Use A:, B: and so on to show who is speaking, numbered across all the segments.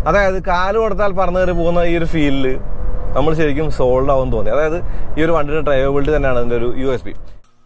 A: അതായത് കാല് കൊടുത്താൽ പറന്നു കയറി പോകുന്ന ഈ ഒരു ഫീലിൽ നമ്മൾ ശരിക്കും സോൾഡ് ആവും തോന്നി അതായത് ഈ ഒരു വണ്ടിയുടെ ഡ്രൈവബിലിറ്റി തന്നെയാണ് അതിന്റെ ഒരു U S P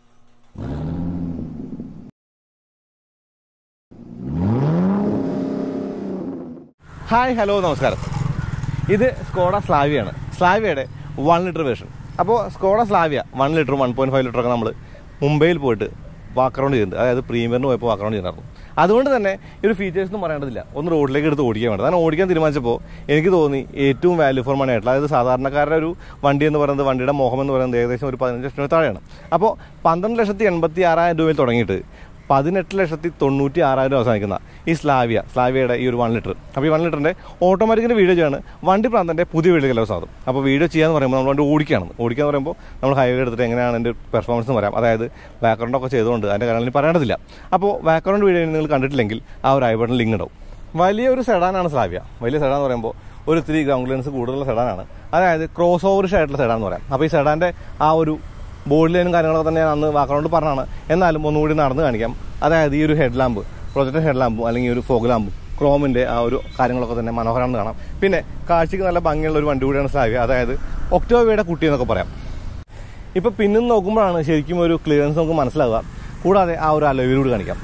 A: hi hello നമസ്കാരം ഇത് സ്കോഡ സ്ലാവിയാണ് സ്ലാവിയയുടെ വൺ ലിറ്റർ വേർഷൻ അപ്പോൾ Skoda Slavia one litre one point five litre ഒക്കെ നമ്മൾ മുംബൈയിൽ പോയിട്ട് വാക്ക് അറൗണ്ട് ചെയ്യുന്നുണ്ട് അതായത് പ്രീമിയറിന് പോയപ്പോൾ വാക്ക് അറൗണ്ട് ചെയ്യുന്നുണ്ടായിരുന്നു അതുകൊണ്ട് തന്നെ ഈ ഒരു ഫീച്ചേഴ്സ് ഒന്നും പറയേണ്ടതില്ല ഒന്ന് റോഡിലേക്ക് എടുത്ത് ഓടിക്കാൻ വേണ്ടത് കാരണം ഓടിക്കാൻ തീരുമാനിച്ചപ്പോൾ എനിക്ക് തോന്നി ഏറ്റവും വാല്യൂ ഫോർ മണി ആയിട്ടുള്ള അതായത് സാധാരണക്കാരുടെ ഒരു വണ്ടി എന്ന് പറയുന്നത് വണ്ടിയുടെ മോഹം എന്ന് പറയുന്നത് ഏകദേശം ഒരു പതിനഞ്ച് ലക്ഷം രൂപ താഴെയാണ് അപ്പോൾ പന്ത്രണ്ട് ലക്ഷത്തി എൺപത്തി ആറായിരം രൂപയിൽ തുടങ്ങിയിട്ട് പതിനെട്ട് ലക്ഷത്തി തൊണ്ണൂറ്റി ആറായിരം രൂപ അവസാനിക്കുന്ന ഈ സ്ലാവിയ സ്ലാവിയയുടെ ഈ ഒരു വൺ ലിറ്റർ അപ്പോൾ ഈ വൺ ലിറ്ററിൻ്റെ ഓട്ടോമാറ്റിക്കിൻ്റെ വീഡിയോ ചെയ്യാണ് വണ്ടി പ്രാന്തൻ്റെ പുതിയ വീഡിയോ കലോ സാധനം അപ്പോൾ വീഡിയോ ചെയ്യാന്ന് പറയുമ്പോൾ നമ്മൾ വണ്ടി ഓടിക്കുകയാണ് ഓടിക്കാന്ന് പറയുമ്പോൾ നമ്മൾ ഹൈവേ എടുത്തിട്ട് എങ്ങനെയാണ് എൻ്റെ പെർഫോമൻസ് എന്ന് പറയാം അതായത് ബാക്ക്ഗ്രൗണ്ട് ഒക്കെ ചെയ്തുകൊണ്ട് അതിൻ്റെ കാര്യങ്ങൾ പറയേണ്ടതില്ല അപ്പോൾ ബാക്ക്ഗ്രൗണ്ട് വീഡിയോ നിങ്ങൾ കണ്ടിട്ടില്ലെങ്കിൽ ആ ഒരു ഐബട്ടൺ ലിങ്ക് ഉണ്ടാവും വലിയൊരു സെഡാനാണ് സ്ലാവിയ വലിയ സെഡാൻ എന്ന് പറയുമ്പോൾ ഒരു ഇത്തിരി ഗ്രൗണ്ട് ക്ലിയൻസ് കൂടുതലുള്ള സെഡാനാണ് അതായത് ക്രോസ് ഓവറിഷ് ആയിട്ടുള്ള സെഡാൻ എന്ന് പറയാം അപ്പോൾ ഈ സെഡാൻ്റെ ആ ഒരു ബോർഡ് ലൈനും കാര്യങ്ങളൊക്കെ തന്നെ ഞാൻ അന്ന് വാക്കറൗണ്ട് പറഞ്ഞാണ് എന്നാലും ഒന്നുകൂടി നടന്ന് കാണിക്കാം അതായത് ഈ ഒരു ഹെഡ് ലാമ്പ് പ്രൊജക്ടർ ഹെഡ് ലാമ്പും അല്ലെങ്കിൽ ഒരു ഫോഗ് ലാമ്പും ക്രോമിന്റെ ആ ഒരു കാര്യങ്ങളൊക്കെ തന്നെ മനോഹരമാണെന്ന് കാണാം പിന്നെ കാഴ്ചക്ക് നല്ല ഭംഗിയുള്ള ഒരു വണ്ടി കൂടിയാണ് സ്ലാവിയ അതായത് ഒക്ടോബയുടെ കുട്ടി എന്നൊക്കെ പറയാം ഇപ്പൊ പിന്നും നോക്കുമ്പോഴാണ് ശരിക്കും ഒരു ക്ലിയറൻസ് നമുക്ക് മനസ്സിലാവുക കൂടാതെ ആ ഒരു അലോയിലൂടെ കാണിക്കാം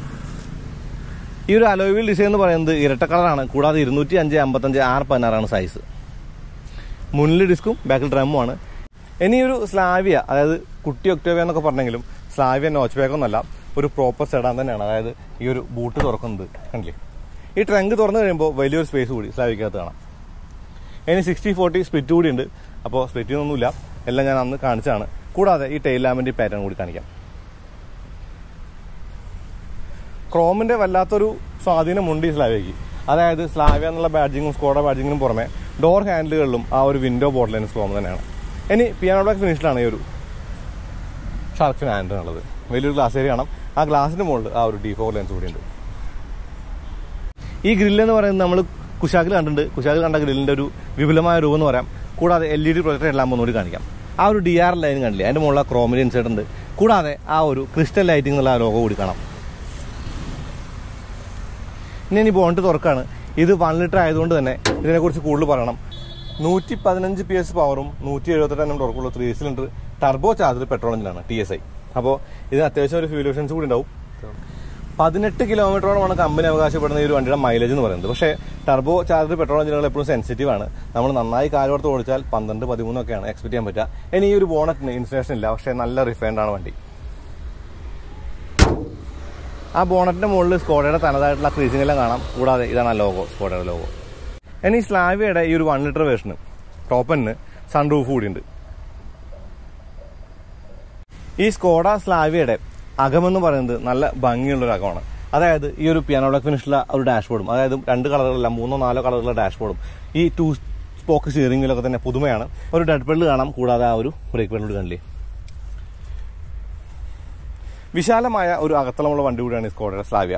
A: ഈ ഒരു അലോയിൽ ഡിസൈൻ എന്ന് പറയുന്നത് ഇരട്ട കളറാണ് കൂടാതെ ഇരുന്നൂറ്റി അഞ്ച് അമ്പത്തഞ്ച് ആറ് പതിനാറാണ് സൈസ് മുന്നിൽ ഡിസ്കും ബാക്കിൽ ഡ്രമ്മുമാണ് ഇനി ഒരു സ്ലാവിയ അതായത് കുട്ടി ഒക്ടോവിയ എന്നൊക്കെ പറഞ്ഞെങ്കിലും സ്ലാവിയ നോച്ച് ബാഗ് ഒന്നല്ല ഒരു പ്രോപ്പർ സെഡാൻ തന്നെയാണ് അതായത് ഈ ഒരു ബൂട്ട് തുറക്കുന്നത് കണ്ടില്ലേ ഈ ട്രങ്ക് തുറന്നു കഴിയുമ്പോൾ വലിയൊരു സ്പേസ് കൂടി സ്ലാവിക്കകത്ത് കാണാം ഇനി സിക്സ്റ്റി ഫോർട്ടി സ്പ്ലിറ്റ് കൂടി ഉണ്ട് അപ്പോൾ സ്പ്ലിറ്റിനൊന്നുമില്ല എല്ലാം ഞാൻ അന്ന് കാണിച്ചതാണ് കൂടാതെ ഈ ടൈൽ ലാമ്പിന്റെ പാറ്റേൺ കൂടി കാണിക്കാം ക്രോമിന്റെ വല്ലാത്തൊരു സ്വാധീനമുണ്ട് ഈ സ്ലാവിയയ്ക്ക് അതായത് സ്ലാവിയ എന്നുള്ള ബാഡ്ജിങ്ങും സ്കോഡ ബാഡ്ജിങ്ങിനും പുറമെ ഡോർ ഹാൻഡിലുകളിലും ആ ഒരു വിൻഡോ ബോർഡ് ലൈൻസ് ക്രോം തന്നെയാണ് ഇനി പിയാനോ ബ്ലാക്ക് ഫിനിഷിലാണ് ഈ ഒരു ഷാർക്ക് ഫിൻ ഹാൻഡ് ഉള്ളത് വലിയൊരു ഗ്ലാസ് ഏരിയ കാണാം ആ ഗ്ലാസിന്റെ മുകളിൽ ആ ഒരു ഡി ഫോർ ലെൻസ് കൂടി ഉണ്ട് ഈ ഗ്രില്ല് എന്ന് പറയുന്നത് നമ്മൾ കുശാക്കിൽ കണ്ടിട്ടുണ്ട് കുശാക്കിൽ കണ്ട ഗ്രില്ലിന്റെ ഒരു വിപുലമായ രൂപം എന്ന് പറയാം കൂടാതെ എൽ ഇ ഡി പ്രൊജക്ടർ എല്ലാം ഒന്നുകൂടി കാണിക്കാം ആ ഒരു ഡി ആർ ലൈൻ കണ്ടില്ലേ അതിന്റെ മുകളിൽ ക്രോമിൽ ഇൻസൈഡ് ഉണ്ട് കൂടാതെ ആ ഒരു ക്രിസ്റ്റൽ ലൈറ്റിംഗ് എന്നുള്ള ആ ലോഗോ കൂടി കാണാം ഇനി ഇനി ബോണ്ട് തുറക്കാണ് ഇത് വൺ ലിറ്റർ ആയതുകൊണ്ട് തന്നെ ഇതിനെക്കുറിച്ച് കൂടുതൽ പറയണം നൂറ്റി പതിനഞ്ച് പി എസ് പവറും നൂറ്റി എഴുപത്തെട്ട് എണ്ണം തുറക്കുള്ള three cylinder turbo charger petrol എഞ്ചിനാണ് ടി എസ് ഐ അപ്പോൾ ഇതിന് അത്യാവശ്യം ഒരു ഫ്യൂൽ എഫിഷ്യൻസി കൂടി ഉണ്ടാവും പതിനെട്ട് കിലോമീറ്ററോളമാണ് കമ്പനി അവകാശപ്പെടുന്ന ഈ ഒരു വണ്ടിയുടെ മൈലേജ് എന്ന് പറയുന്നത് പക്ഷേ ടർബോ ചാർജർ പെട്രോൾ എഞ്ചിനുകൾ എപ്പോഴും സെൻസിറ്റീവ് ആണ് നമ്മൾ നന്നായി കാലോടത്ത് ഓടിച്ചാൽ പന്ത്രണ്ട് പതിമൂന്നൊക്കെയാണ് എക്സ്പെക്ട് ചെയ്യാൻ പറ്റുക ഇനി ഈ ഒരു ബോണറ്റിന് ഇൻസ്റ്റലേഷൻ ഇല്ല പക്ഷേ നല്ല റിഫൈൻഡ് ആണ് വണ്ടി ആ ബോണറ്റിന്റെ മുകളിൽ സ്കോഡയുടെ തനതായിട്ടുള്ള ക്രീസിംഗ് എല്ലാം കാണാം കൂടാതെ ഇതാണ് ആ ലോഗോ സ്കോഡയുടെ ലോഗോ ഇനി സ്ലാവിയയുടെ ഈ ഒരു വൺ ലിറ്റർ വേർഷന് ടോപ്പന് സൺറൂഫ് കൂടിയുണ്ട് ഈ സ്കോഡ സ്ലാവിയയുടെ അകമെന്ന് പറയുന്നത് നല്ല ഭംഗിയുള്ള ഒരു അകമാണ് അതായത് ഈ ഒരു പിയാനോ ബ്ലാക്ക് ഫിനിഷുള്ള ഒരു ഡാഷ്ബോർഡും അതായത് രണ്ട് കളറുകളല്ല മൂന്നോ നാലോ കളറുള്ള ഡാഷ്ബോർഡും ഈ ടു സ്പോക്ക് സ്റ്റിയറിംഗ് വീലൊക്കെ തന്നെ പുതുമയാണ് ഒരു ഡെഡ് പെഡിൽ കാണാം കൂടാതെ ആ ഒരു ബ്രേക്ക് പെഡിൽ കണ്ടില്ലേ വിശാലമായ ഒരു അകത്തളമുള്ള വണ്ടി കൂടിയാണ് ഈ സ്കോഡയുടെ സ്ലാവിയ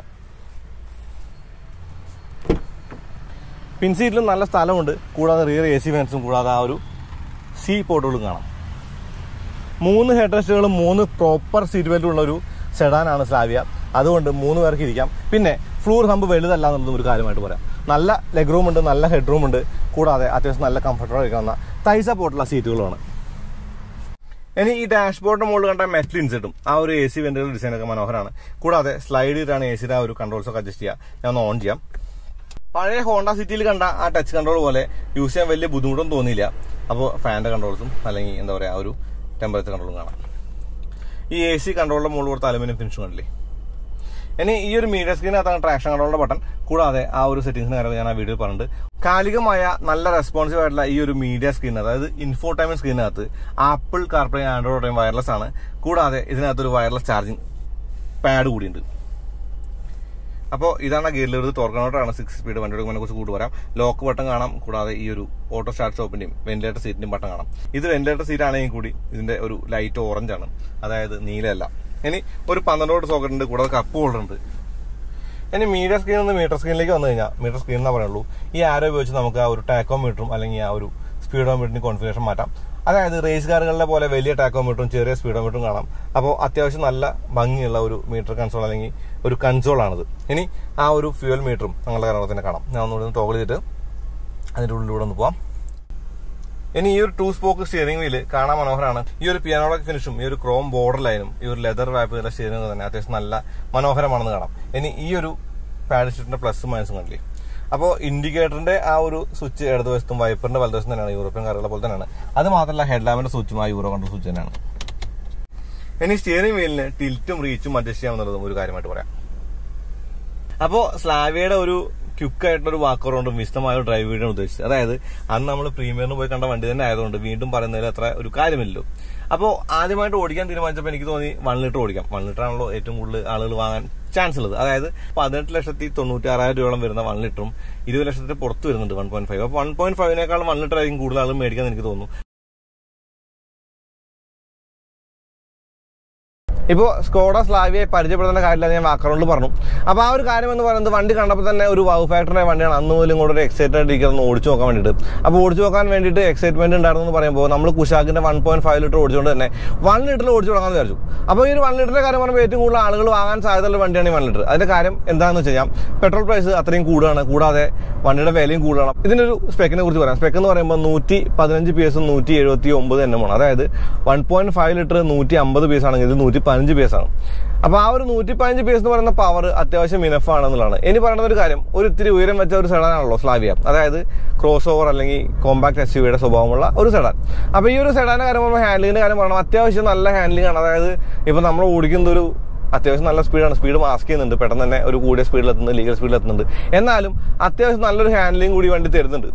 A: പിൻസീറ്റിലും നല്ല സ്ഥലമുണ്ട് കൂടാതെ റിയർ എ സി ഫാൻസും കൂടാതെ ആ ഒരു സി പോർട്ടുകളും കാണാം മൂന്ന് ഹെഡ് റെസ്റ്റുകളും മൂന്ന് പ്രോപ്പർ സീറ്റ് ബെൽറ്റും ഉള്ള ഒരു സെഡാനാണ് സ്ലാവിയ അതുകൊണ്ട് മൂന്ന് പേർക്ക് ഇരിക്കാം പിന്നെ ഫ്ലൂർ ഹമ്പ് വലുതല്ല എന്നുള്ളതും ഒരു കാര്യമായിട്ട് പറയാം നല്ല ലെഗ് റൂം ഉണ്ട് നല്ല ഹെഡ് റൂം ഉണ്ട് കൂടാതെ അത്യാവശ്യം നല്ല കംഫർട്ടബിൾ ഇരിക്കുന്ന തൈ സപ്പോർട്ടുള്ള സീറ്റുകളുമാണ് ഇനി ഈ ഡാഷ്ബോർഡിന്റെ മുകളിൽ കണ്ട മെറ്റൽ ഇൻസെറ്റും ആ ഒരു എ സി വെന്റുകൾ ഡിസൈൻ ഒക്കെ മനോഹരമാണ് കൂടാതെ സ്ലൈഡ് ചെയ്തിട്ടാണ് എ സിയുടെ ആ ഒരു കൺട്രോൾസ് ഒക്കെ അഡ്ജസ്റ്റ് ചെയ്യുക ഞാൻ ഒന്ന് ഓൺ ചെയ്യാം പഴയ ഹോണ്ട സിറ്റിയിൽ കണ്ട ആ ടച്ച് കൺട്രോൾ പോലെ യൂസ് ചെയ്യാൻ വലിയ ബുദ്ധിമുട്ടൊന്നും തോന്നിയില്ല അപ്പോൾ ഫാനിന്റെ കൺട്രോൾസും അല്ലെങ്കിൽ എന്താ പറയുക ആ ഒരു ടെമ്പറേച്ചർ കൺട്രോളും കാണാം ഈ എ സി കൺട്രോളിന്റെ മുകളിൽ കൊടുത്ത അലുമിനിയം ഫിനിഷും കണ്ടില്ലേ ഇനി ഈ ഒരു മീഡിയ സ്ക്രീനകത്താണ് ട്രാക്ഷൻ കൺട്രോളിന്റെ ബട്ടൺ കൂടാതെ ആ ഒരു സെറ്റിംഗ്സിന്റെ കാര്യം ഞാൻ ആ വീഡിയോയിൽ പറഞ്ഞിട്ടുണ്ട് കാലികമായ നല്ല റെസ്പോൺസീവ് ആയിട്ടുള്ള ഈ ഒരു മീഡിയ സ്ക്രീൻ അതായത് ഇൻഫോടൈമിംഗ് സ്ക്രീനകത്ത് ആപ്പിൾ കാർപ്ലേ ആൻഡ്രോയിഡ് വയർലെസ് ആണ് കൂടാതെ ഇതിനകത്തൊരു വയർലെസ് ചാർജിങ് പാഡ് കൂടിയുണ്ട് അപ്പോൾ ഇതാണ് ഗിയറിലെടുത്ത് തുറക്കണോട്ടാണ് സിക്സ് സ്പീഡ് വണ്ടിയുടെ കുറിച്ച് കൂട്ട് പറയാം ലോക്ക് ബട്ടൺ കാണാം കൂടാതെ ഈ ഒരു ഓട്ടോ സ്റ്റാർട്ട് സ്റ്റോപ്പിന്റെയും വെന്റിലേറ്റർ സീറ്റിന്റെയും ബട്ടൺ കാണാം ഇത് വെന്റിലേറ്റർ സീറ്റ് ആണെങ്കിൽ കൂടി ഇതിന്റെ ഒരു ലൈറ്റ് ഓറഞ്ച് ആണ് അതായത് നീലയല്ല ഇനി ഒരു പന്ത്രണ്ടോട് സോക്കറ്റ് ഉണ്ട് കൂടാതെ കപ്പ് ഹോൾഡർ ഉണ്ട് ഇനി മീഡിയ സ്ക്രീനിൽ നിന്ന് മീറ്റർ സ്ക്രീനിലേക്ക് വന്നു കഴിഞ്ഞാൽ മീറ്റർ സ്ക്രീൻ എന്നാ പറയുള്ളൂ ഈ ആരോ ഉപയോഗിച്ച് നമുക്ക് ആ ഒരു ടാക്കോമീറ്ററും അല്ലെങ്കിൽ ആ ഒരു സ്പീഡോമീറ്ററിന് കോൺഫിഗറേഷൻ മാറ്റാം അതായത് റേസ് കാറുകളിലെ പോലെ വലിയ ടാക്കോമീറ്ററും ചെറിയ സ്പീഡോമീറ്ററും കാണാം അപ്പോൾ അത്യാവശ്യം നല്ല ഭംഗിയുള്ള ഒരു മീറ്റർ കൺസോൾ അല്ലെങ്കിൽ ഒരു കൺസോൾ ആണിത് ഇനി ആ ഒരു ഫ്യൂൽ മീറ്ററും അങ്ങനെയുള്ള കാര്യങ്ങൾ തന്നെ കാണാം ഞാൻ ഒന്നുകൂടി ടോഗിൾ ചെയ്തിട്ട് അതിൻ്റെ ഉള്ളിലൂടെ ഒന്ന് പോവാം ഇനി ഈ ഒരു ടൂ സ്പോക്ക് സ്റ്റിയറിംഗ് വീല് കാണാൻ മനോഹരമാണ് ഈ ഒരു പിയാനോളജ് ഫിനിഷും ഈ ഒരു ക്രോം ബോർഡർ ലൈനും ഈ ഒരു ലെതർ വാപ്പ് സ്റ്റിയറിംഗ് തന്നെ അത്യാവശ്യം നല്ല മനോഹരമാണെന്ന് കാണാം ഇനി ഈ ഒരു പാഡ് ഷീറ്റിന്റെ പ്ലസും മൈനസും കണ്ടില്ലേ അപ്പോൾ ഇൻഡിക്കേറ്ററിന്റെ ആ ഒരു സ്വിച്ച് ഇടതുവശത്തും വൈപ്പറിന്റെ വലതുവശത്തും തന്നെയാണ് യൂറോപ്യൻ കാറുകളെ പോലെ തന്നെയാണ് അത് മാത്രമല്ല ഹെഡ്ലാമ്പിന്റെ സ്വിച്ചും ആ യൂറോ കൺട്രോൾ സ്വിച്ച് തന്നെയാണ് ഇനി സ്റ്റിയറിംഗ് വീലിന് ടിൽറ്റും റീച്ചും അഡ്ജസ്റ്റ് ചെയ്യാമെന്നുള്ളതും ഒരു കാര്യമായിട്ട് പറയാം അപ്പോൾ സ്ലാവിയുടെ ഒരു ക്വിക്ക് ആയിട്ടുള്ള ഒരു വാക്ക് അറൗണ്ടും വിശദമായ ഒരു ഡ്രൈവ് വീഡിയോ ഉദ്ദേശിച്ചത് അതായത് അന്ന് നമ്മൾ പ്രീമിയറിന് പോയി കണ്ട വണ്ടി തന്നെ ആയതുകൊണ്ട് വീണ്ടും പറയുന്നതിൽ അത്ര ഒരു കാര്യമില്ലല്ലോ അപ്പോൾ ആദ്യമായിട്ട് ഓടിക്കാൻ തീരുമാനിച്ചപ്പോൾ എനിക്ക് തോന്നി വൺ ലിറ്റർ ഓടിക്കാം വൺ ലിറ്റർ ആണല്ലോ ഏറ്റവും കൂടുതൽ ആളുകൾ വാങ്ങാൻ ചാൻസ് ഉള്ളത് അതായത് പതിനെട്ട് ലക്ഷത്തി തൊണ്ണൂറ്റി ആറായിരം രൂപയോളം വരുന്ന വൺ ലിറ്ററും ഇരുപത് ലക്ഷത്തിന് പുറത്ത് വരുന്നുണ്ട് വൺ പോയിന്റ് ഫൈവ് അപ്പോൾ വൺ പോയിന്റ് ഫൈവിനേക്കാളും വൺ ലിറ്റർ ആയിരിക്കും കൂടുതൽ ആളുകൾ മേടിക്കാൻ എനിക്ക് തോന്നുന്നു ഇപ്പോൾ സ്കോഡ സ്ലാവിയെ പരിചയപ്പെടുത്തേണ്ട കാര്യമില്ല ഞാൻ വാക്കറൗണ്ടിൽ പറഞ്ഞു അപ്പോൾ ആ ഒരു കാര്യം എന്ന് പറയുന്നത് വണ്ടി കണ്ടപ്പോൾ തന്നെ ഒരു വൗ ഫാക്ടറിന്റെ വണ്ടിയാണ് അന്ന് പോലും കൂടെ ഒരു എക്സൈറ്റഡ് ഇരിക്കുന്നത് ഓടിച്ചു നോക്കാൻ വേണ്ടിയിട്ട് അപ്പോൾ ഓടിച്ചു നോക്കാൻ വേണ്ടിയിട്ട് എക്സൈറ്റ്മെന്റ് ഉണ്ടായിരുന്നു എന്ന് പറയുമ്പോൾ നമ്മൾ കുശാക്കിന്റെ വൺ പോയിന്റ് ഫൈവ് ലിറ്റർ ഓടിച്ചുകൊണ്ട് തന്നെ വൺ ലിറ്ററിൽ ഓടിച്ചു തുടങ്ങാമെന്ന് വിചാരിച്ചു അപ്പോൾ ഈ ഒരു വൺ ലിറ്ററിന്റെ കാര്യം പറയുമ്പോൾ ഏറ്റവും കൂടുതൽ ആളുകൾ വാങ്ങാൻ സാധ്യതയുള്ള വണ്ടിയാണ് ഈ വൺ ലിറ്റർ അതിന്റെ കാര്യം എന്താണെന്ന് വെച്ച് കഴിഞ്ഞാൽ പെട്രോൾ പ്രൈസ് അത്രയും കൂടുകയാണ് കൂടാതെ വണ്ടിയുടെ വിലയും കൂടുതലാണ് ഇതിനൊരു സ്പെക്കിനെ കുറിച്ച് പറയാം സ്പെക്ക് എന്ന് പറയുമ്പോൾ നൂറ്റി പതിനഞ്ച് പി എസും നൂറ്റി എഴുപത്തി ഒമ്പത് എണ്ണമാണ് അതായത് വൺ പോയിന്റ് ഫൈവ് ലിറ്റർ നൂറ്റി അമ്പത് പി എസ് ആണെങ്കിൽ ഇത് നൂറ്റി പതിനഞ്ച് പി എസ് ആണ് അപ്പൊ ആ ഒരു നൂറ്റി പതിനഞ്ച് പി എസ് എന്ന് പറയുന്ന പവർ അത്യാവശ്യം ഇനഫ് ആണെന്നുള്ളതാണ് ഇനി പറയുന്ന ഒരു കാര്യം ഒരു ഇത്തിരി ഉയരം വെച്ച ഒരു സെഡാനാണല്ലോ സ്ലാവിയ അതായത് ക്രോസ് ഓവർ അല്ലെങ്കിൽ കോമ്പാക്ട് എസ് യുടെ സ്വഭാവമുള്ള ഒരു സെഡാൻ അപ്പൊ ഈ ഒരു സെഡാന്റെ കാര്യം പറയുമ്പോൾ ഹാൻഡ്ലിങ്ങിന്റെ കാര്യം പറയണം അത്യാവശ്യം നല്ല ഹാൻഡ്ലിംഗ് ആണ് അതായത് ഇപ്പൊ നമ്മൾ ഓടിക്കുന്ന ഒരു അത്യാവശ്യം നല്ല സ്പീഡാണ് സ്പീഡ് മാസ്ക് ചെയ്യുന്നുണ്ട് പെട്ടെന്ന് തന്നെ ഒരു കൂടിയ സ്പീഡിൽ എത്തുന്നുണ്ട് ലീഗൽ സ്പീഡിൽ എത്തുന്നുണ്ട് എന്നാലും അത്യാവശ്യം നല്ലൊരു ഹാൻഡ്ലിംഗ് കൂടി വണ്ടി തരുന്നുണ്ട്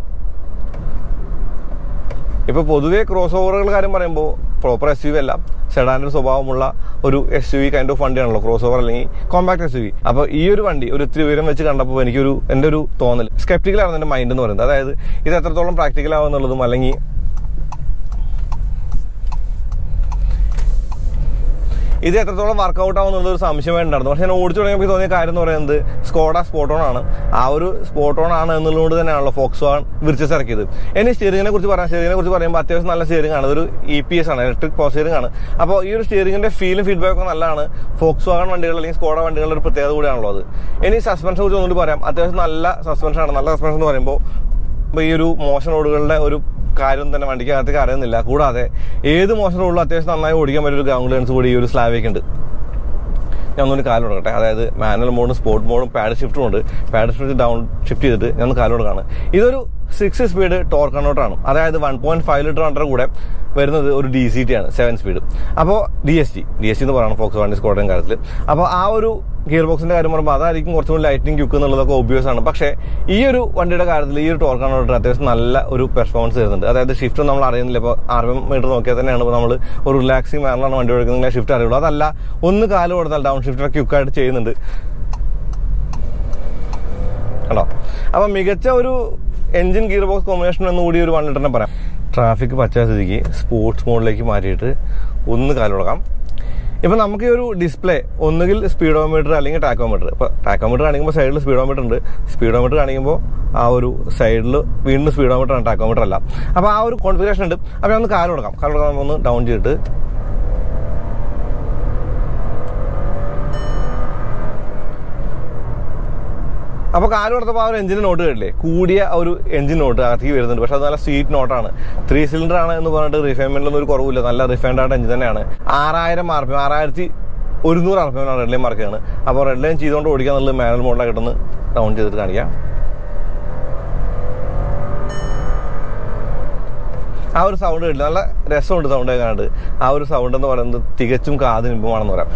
A: ഇപ്പൊ പൊതുവേ ക്രോസ് ഓവറുകൾ കാര്യം പറയുമ്പോൾ പ്രോപ്പർ എസ് യു വി അല്ല സെഡാൻ്റെ സ്വഭാവമുള്ള ഒരു S U V kind of വണ്ടിയാണല്ലോ ക്രോസ് ഓവർ അല്ലെങ്കിൽ കോമ്പാക്ട് എസ് യു വി അപ്പോൾ ഈ ഒരു വണ്ടി ഒരു ഇത്തിരി ഉയരം വെച്ച് കണ്ടപ്പോൾ എനിക്കൊരു എൻ്റെ ഒരു തോന്നൽ സ്കെപ്റ്റിക്കലാണ് എൻ്റെ മൈൻഡ് എന്ന് പറയുന്നത് അതായത് ഇത് എത്രത്തോളം പ്രാക്ടിക്കൽ ആവുന്നുള്ളതും അല്ലെങ്കിൽ ഇത് എത്രത്തോളം വർക്കൗട്ട് ആവുന്നുള്ള ഒരു സംശയം ഉണ്ടായിരുന്നു പക്ഷെ ഞാൻ ഓടിച്ചു തുടങ്ങിയപ്പോൾ തോന്നിയ കാര്യം എന്ന് പറയുന്നത് സ്കോഡ സ്പോട്ടോൺ ആണ് ആ ഒരു സ്പോട്ടോൺ ആണ് എന്നുള്ളതുകൊണ്ട് തന്നെയാണല്ലോ ഫോക്സ് വാൺ വിർച്ചസ് ഇറക്കിയത് ഇനി സ്റ്റിയറിംഗിനെ കുറിച്ച് പറയാം സ്റ്റിയറിംഗിനെ കുറിച്ച് പറയുമ്പോൾ അത്യാവശ്യം നല്ല സ്റ്റിയറിംഗ് ആണ് ഒരു ഇ പി എസ് ആണ് ഇലക്ട്രിക് പവർ സ്റ്റിയറിംഗ് ആണ് അപ്പോൾ ഈ ഒരു സ്റ്റിയറിംഗിന്റെ ഫീലും ഫീഡ്ബാക്കും നല്ലതാണ് ഫോക്സ് വാഗൺ വണ്ടികൾ അല്ലെങ്കിൽ സ്കോഡ വണ്ടികളുടെ ഒരു പ്രത്യേകത കൂടിയാണല്ലോ അത് ഇനി സസ്പെൻഷനെ കുറിച്ച് ഒന്നുകൂടി പറയാം അത്യാവശ്യം നല്ല സസ്പെൻഷൻ ആണ് നല്ല സസ്പെൻഷൻ എന്ന് പറയുമ്പോൾ ഇപ്പോൾ ഈ ഒരു മോശം റോഡുകളുടെ ഒരു കാര്യം തന്നെ വണ്ടിക്കകത്തേക്ക് അറിയുന്നില്ല കൂടാതെ ഏത് മോശം റോഡിലും അത്യാവശ്യം നന്നായി ഓടിക്കാൻ പറ്റിയ ഒരു ഗ്രൗണ്ട് ലെൻസ് കൂടി ഈ ഒരു സ്ലാവിക്ക് ഉണ്ട് ഞാൻ ഒന്നൊരു കാല് കൊടുക്കട്ടെ അതായത് മാനുവൽ മോഡും സ്പോർട്ട് മോഡും പാഡ് ഷിഫ്റ്റും ഉണ്ട് പാഡ് ഷിഫ്റ്റ് ഡൗൺ ഷിഫ്റ്റ് ചെയ്തിട്ട് ഞാൻ ഒന്ന് കാല് കൊടുക്കാണ് ഇതൊരു സിക്സ് സ്പീഡ് ടോർ കൺവേർട്ടറാണ് അതായത് വൺ പോയിന്റ് ഫൈവ് ലിറ്റർ വണ്ടിയുടെ കൂടെ വരുന്നത് ഒരു ഡി സി ടി ആണ് സെവൻ സ്പീഡ് അപ്പോൾ D S T D S T എന്ന് പറയുന്നത് ഫോക്സ് വണ്ടി സ്കോഡൻ കാര്യത്തിൽ അപ്പോൾ ആ ഒരു ഗിയർ ബോക്സിന്റെ കാര്യം പറയുമ്പോൾ അതായിരിക്കും കുറച്ചും കൂടി ലൈറ്റിംഗ് ക്യുക്ക് എന്നുള്ളതൊക്കെ ഒബ്വിയസ് ആണ് പക്ഷേ ഈ ഒരു വണ്ടിയുടെ കാര്യത്തിൽ ഈ ഒരു ടോർ കൺവേർട്ടർ അത്യാവശ്യം നല്ല ഒരു പെർഫോമൻസ് തരുന്നുണ്ട് അതായത് ഷിഫ്റ്റ് നമ്മൾ അറിയുന്നില്ല ഇപ്പോൾ ആർ എം മീറ്റർ നോക്കിയാൽ തന്നെയാണ് ഇപ്പോൾ നമ്മൾ ഒരു റിലാക്സിംഗ് മാനറിലാണ് വണ്ടി ഓടിക്കുന്നത് ഷിഫ്റ്റ് അറിയുള്ളൂ അതല്ല ഒന്ന് കാല് കൊടുത്താൽ ഡൗൺ ഷിഫ്റ്റ് ക്യുക്കായിട്ട് ചെയ്യുന്നുണ്ട് കണ്ടോ അപ്പം മികച്ച ഒരു എഞ്ചിൻ ഗിയർ ബോക്സ് കോമ്പിനേഷൻ എന്ന് കൂടി ഒരു വൺ ലിറ്ററിനെ പറയാം ട്രാഫിക് പച്ച സ്ഥിതിക്ക് സ്പോർട്സ് മോഡിലേക്ക് മാറ്റിയിട്ട് ഒന്ന് കാലുടക്കാം ഇപ്പം നമുക്ക് ഈ ഒരു ഡിസ്പ്ലേ ഒന്നുകിൽ സ്പീഡോമീറ്റർ അല്ലെങ്കിൽ ടാക്കോമീറ്റർ ഇപ്പോൾ ടാക്കോമീറ്റർ കാണിക്കുമ്പോൾ സൈഡിൽ സ്പീഡോമീറ്റർ ഉണ്ട് സ്പീഡോമീറ്റർ കാണിക്കുമ്പോൾ ആ ഒരു സൈഡിൽ വീണ്ടും സ്പീഡോമീറ്റർ ആണ് ടാക്കോമീറ്റർ അല്ല അപ്പോൾ ആ ഒരു കോൺഫിഗറേഷൻ ഉണ്ട് അപ്പോൾ ഒന്ന് കാല് കൊടുക്കാം കാല് കൊടുക്കാം ഒന്ന് ഡൗൺ ചെയ്തിട്ട് അപ്പോൾ കാല് കൊടുത്തപ്പോൾ ആ ഒരു എഞ്ചിൻ നോട്ട് കേട്ടില്ലേ കൂടിയ ഒരു എഞ്ചിൻ നോട്ട് അകത്തേക്ക് വരുന്നുണ്ട് പക്ഷെ അത് നല്ല സ്വീറ്റ് നോട്ടാണ് ത്രീ സിലിണ്ടർ ആണ് എന്ന് പറഞ്ഞിട്ട് റിഫൈൻമെന്റിലൊന്നും ഒരു കുറവില്ല നല്ല റിഫൈൻഡ് ആയിട്ട് എഞ്ചിൻ തന്നെയാണ് ആറായിരം ആർ പി എം ആറായിരത്തി ഒരുന്നൂറ് R P M red line mark ചെയ്യാണ് അപ്പോൾ റെഡ് ലൈൻ ചെയ്തുകൊണ്ട് ഓടിക്കാൻ എന്നുള്ളത് മാനുവൽ മോഡലാണ് കിട്ടുന്നത് ഡൗൺ ചെയ്തിട്ട് കാണിക്കാം ആ ഒരു സൗണ്ട് കേട്ടില്ല നല്ല രസമുണ്ട് സൗണ്ട് കേൾക്കാനായിട്ട് ആ ഒരു സൗണ്ട് എന്ന് പറയുന്നത് തികച്ചും കാതിന് ഇമ്പമാണെന്ന് പറയാം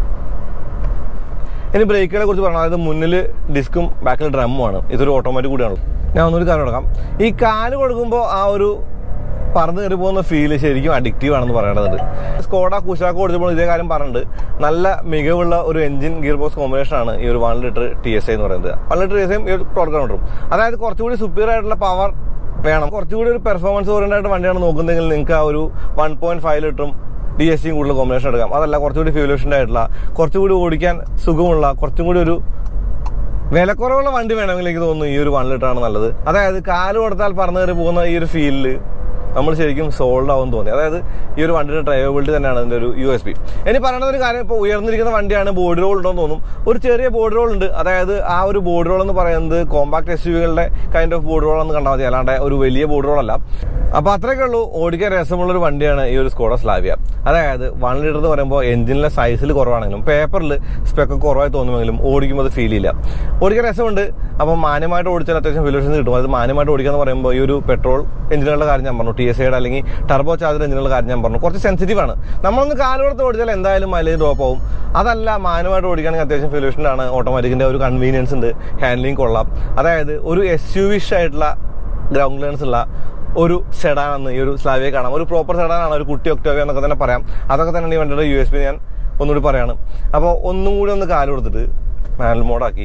A: ഇനി ബ്രേക്കുകളെ കുറിച്ച് പറഞ്ഞാൽ അതായത് മുന്നിൽ ഡിസ്കും ബാക്കിൽ ഡ്രമ്മുമാണ് ഇതൊരു ഓട്ടോമാറ്റിക് കൂടിയാണ് ഞാൻ ഒന്നൊരു കാല് കൊടുക്കാം ഈ കാല് കൊടുക്കുമ്പോൾ ആ ഒരു പറന്ന് കയറി പോകുന്ന ഫീല് ശരിക്കും അഡിക്റ്റീവ് ആണെന്ന് പറയേണ്ടതുണ്ട് സ്കോഡ കുശാക്ക് ഓടിച്ചപ്പോൾ ഇതേ കാര്യം പറഞ്ഞിട്ടുണ്ട് നല്ല മികവുള്ള ഒരു എഞ്ചിൻ ഗിയർ ബോക്സ് കോമ്പിനേഷൻ ആണ് ഈ ഒരു one litre T S I എന്ന് പറയുന്നത് വൺ ലിറ്റർ ടി എസ് ഐയും ഈ ഒരു ടോർക്ക് കൗണ്ടറും അതായത് കുറച്ചുകൂടി സുപ്പീരിയർ ആയിട്ടുള്ള പവർ വേണം കുറച്ചുകൂടി ഒരു പെർഫോമൻസ് ഓറിയന്റഡ് ആയിട്ട് വണ്ടിയാണ് നോക്കുന്നതെങ്കിൽ നിങ്ങൾക്ക് ആ ഒരു വൺ പോയിന്റ് ഫൈവ് ലിറ്ററും ഡി എസ് സിയും കൂടുതൽ കോമ്പിനേഷൻ എടുക്കാം അതല്ല കുറച്ചുകൂടി ഫ്യൂൽ എഫിഷ്യൻ്റ് ആയിട്ടുള്ള കുറച്ചുകൂടി ഓടിക്കാൻ സുഖമുള്ള കുറച്ചും കൂടി ഒരു വിലക്കുറവുള്ള വണ്ടി വേണമെങ്കിൽ എനിക്ക് തോന്നുന്നു ഈ ഒരു വൺ ലിറ്റർ ആണ് നല്ലത് അതായത് കാല് കൊടുത്താൽ പറന്നു കയറി പോകുന്ന ഈ ഒരു ഫീലില് നമ്മൾ ശരിക്കും സോൾഡ് ആവും തോന്നി അതായത് ഈ ഒരു വണ്ടിയുടെ ഡ്രൈവബിലിറ്റി തന്നെയാണ് അതിന്റെ ഒരു യു എസ് പി ഇനി പറയേണ്ട ഒരു കാര്യം ഇപ്പോൾ ഉയർന്നിരിക്കുന്ന വണ്ടിയാണ് ബോഡി റോൾ ഉണ്ടോ എന്ന് തോന്നും ഒരു ചെറിയ ബോഡി റോൾ ഉണ്ട് അതായത് ആ ഒരു ബോഡി റോൾ എന്ന് പറയുന്നത് കോമ്പാക്ട് എസ് യുകളുടെ കൈൻഡ് ഓഫ് ബോഡി റോൾ എന്ന് കണ്ടാൽ മതി അല്ലാണ്ട് ഒരു വലിയ ബോഡി റോൾ അല്ല അപ്പൊ അത്രയൊക്കെ ഉള്ളൂ ഓടിക്കാൻ രസമുള്ള ഒരു വണ്ടിയാണ് ഈ ഒരു സ്കോഡ സ്ലാവിയ അതായത് വൺ ലിറ്റർ എന്ന് പറയുമ്പോൾ എഞ്ചിനിലെ സൈസിൽ കുറവാണെങ്കിലും പേപ്പറിൽ സ്പെക്ക് കുറവായി തോന്നുമെങ്കിലും ഓടിക്കുമ്പോൾ അത് ഫീൽ ചെയ്യില്ല ഓടിക്കാൻ രസമുണ്ട് അപ്പം മാന്യമായിട്ട് ഓടിച്ചാൽ അത്യാവശ്യം ഫിലോഷൻസ് കിട്ടും അത് മാന്യമായിട്ട് ഓടിക്കുക എന്ന് പറയുമ്പോൾ ഈ ഒരു പെട്രോൾ എഞ്ചിനുകളുടെ കാര്യം ഞാൻ പറഞ്ഞു ടി എസ് ഐയുടെ അല്ലെങ്കിൽ ടർബോ ചാർജർ എഞ്ചിനുകളുടെ കാര്യം ഞാൻ പറഞ്ഞു കുറച്ച് സെൻസിറ്റീവ് ആണ് നമ്മളൊന്ന് കാലുകൊടുത്ത് ഓടിച്ചാൽ എന്തായാലും മൈലേജ് ഡ്രോപ്പ് ആവും അതല്ല മാന്യമായിട്ട് ഓടിക്കുകയാണെങ്കിൽ അത്യാവശ്യം ഫിലോഷനാണ് ഓട്ടോമാറ്റിക്കിന്റെ ഒരു കൺവീനിയൻസ് ഉണ്ട് ഹാൻഡ്ലിംഗ് കൊള്ളാം അതായത് ഒരു എസ് യു വിഷ് ആയിട്ടുള്ള ഗ്രൗണ്ട് ക്ലിയറൻസ് ഉള്ള ഒരു സെഡാൻ എന്ന് ഈ ഒരു സ്ലാവിയെ കാണാം ഒരു പ്രോപ്പർ സെഡാനാണ് ഒരു കുട്ടി ഒക്ടോവിയ എന്നൊക്കെ തന്നെ പറയാം അതൊക്കെ തന്നെയാണ് ഈ വണ്ടിയുടെ യു എസ് പി ഞാൻ ഒന്നുകൂടി പറയാണ് അപ്പോൾ ഒന്നും കൂടി ഒന്ന് കാല് കൊടുത്തിട്ട് മാനുവൽ മോഡാക്കി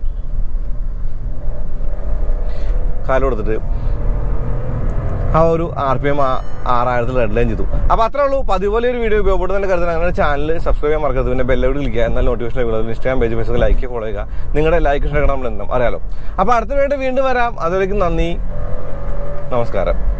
A: കാല് കൊടുത്തിട്ട് ആ ഒരു ആർ പി എം ആറായിരത്തിൽ റെഡ് ലൈൻ ചെയ്തു അപ്പോൾ അത്രേ ഉള്ളൂ പതിപോലെ ഒരു വീഡിയോ ഉപയോഗപ്പെടുന്നതിന്റെ കരുതൽ അങ്ങനെ ചാനൽ സബ്സ്ക്രൈബ് ചെയ്യാൻ മറക്കരുത് പിന്നെ ബെല്ലോട് ക്ലിക്കുക എന്നാൽ നോട്ടിഫിക്കേഷൻ ലഭിക്കും Instagram page Facebook like follow ചെയ്യുക നിങ്ങളുടെ ലൈക്ക് ഇഷ്ടം നമ്മൾ എന്താ അറിയാലോ അപ്പോൾ അടുത്ത വീണ്ടും വീണ്ടും വരാം അതുവരേക്കും നന്ദി നമസ്കാരം